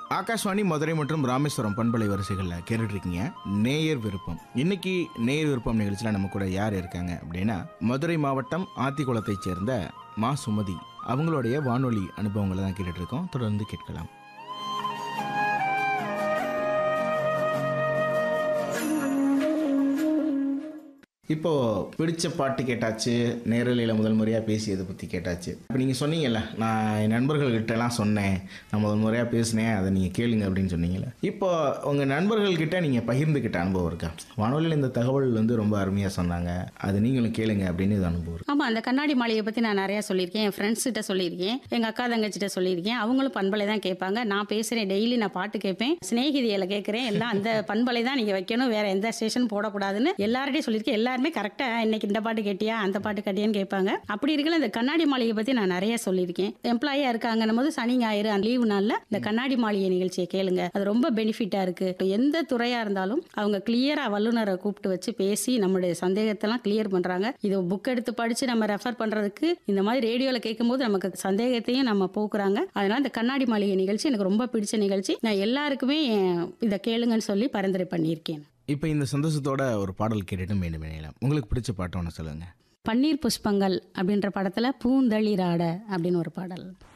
ஆகாஷ்வாணி மதுரை மற்றும் ராமேஸ்வரம் பண்பலை வரிசைகளில் கேட்டுட்டு இருக்கீங்க நேயர் விருப்பம் இன்னைக்கு நேயர் விருப்பம் நிகழ்ச்சியில் நம்ம கூட யார் இருக்காங்க அப்படின்னா மதுரை மாவட்டம் ஆத்திக்குளத்தைச் சேர்ந்த மா சுமதி அவங்களுடைய வானொலி அனுபவங்களை தான் கேட்டுட்டு இருக்கோம் தொடர்ந்து கேட்கலாம் இப்போ பிடிச்ச பாட்டு கேட்டாச்சு நேரலையில் முதல் முறையாக பேசியதை பற்றி கேட்டாச்சு இப்போ நீங்கள் சொன்னீங்கல்ல நான் என் நண்பர்கள்கிட்ட எல்லாம் சொன்னேன் நான் முதல் முறையாக பேசினேன் அதை நீங்கள் கேளுங்க அப்படின்னு சொன்னீங்கல்ல இப்போ உங்கள் நண்பர்கள்கிட்ட நீங்கள் பகிர்ந்துக்கிட்ட அனுபவம் இருக்கா வானொலியில் இந்த தகவல் வந்து ரொம்ப அருமையாக சொன்னாங்க அது நீங்களும் கேளுங்க அப்படின்னு இது அனுபவம் இருக்கு. ஆமாம் அந்த கண்ணாடி மாளிகை பற்றி நான் நிறையா சொல்லியிருக்கேன் என் ஃப்ரெண்ட்ஸ் கிட்ட சொல்லியிருக்கேன் எங்கள் அக்கா தங்கச்சிட்ட சொல்லியிருக்கேன் அவங்களும் பண்பலை தான் கேட்பாங்க நான் பேசுகிறேன் டெய்லி நான் பாட்டு கேட்பேன் சிநேகிதியில் கேட்குறேன் எல்லாம் அந்த பண்பலை தான் நீங்கள் வைக்கணும் வேற எந்த ஸ்டேஷன் போடக்கூடாதுன்னு எல்லார்ட்டையும் சொல்லியிருக்கேன் எல்லாருமே கரெக்டாக இன்னைக்கு இந்த பாட்டு கேட்டியா அந்த பாட்டு கேட்டியான்னு கேட்பாங்க அப்படி இருக்கல இந்த கண்ணாடி மாளிகை பற்றி நான் நிறைய சொல்லியிருக்கேன் எம்ப்ளாயியாக இருக்காங்கன்னும் போது சனி ஞாயிறு அந்த லீவு நாளில் இந்த கண்ணாடி மாளிகை நிகழ்ச்சியை கேளுங்க அது ரொம்ப பெனிஃபிட்டாக இருக்குது எந்த துறையாக இருந்தாலும் அவங்க கிளியராக வல்லுநரை கூப்பிட்டு வச்சு பேசி நம்மளுடைய சந்தேகத்தெல்லாம் கிளியர் பண்ணுறாங்க இது புக் எடுத்து படித்து நம்ம ரெஃபர் பண்ணுறதுக்கு இந்த மாதிரி ரேடியோவில் கேட்கும்போது நமக்கு சந்தேகத்தையும் நம்ம போக்குறாங்க அதனால இந்த கண்ணாடி மாளிகை நிகழ்ச்சி எனக்கு ரொம்ப பிடிச்ச நிகழ்ச்சி நான் எல்லாருக்குமே இதை கேளுங்கன்னு சொல்லி பரிந்துரை பண்ணியிருக்கேன் இப்போ இந்த சந்தோஷத்தோட ஒரு பாடல் கேட்டுட்டு மீண்டும் இணையலாம் உங்களுக்கு பிடிச்ச பாட்டு ஒன்று சொல்லுங்கள் பன்னீர் புஷ்பங்கள் அப்படின்ற படத்தில் பூந்தளிராட அப்படின்னு ஒரு பாடல்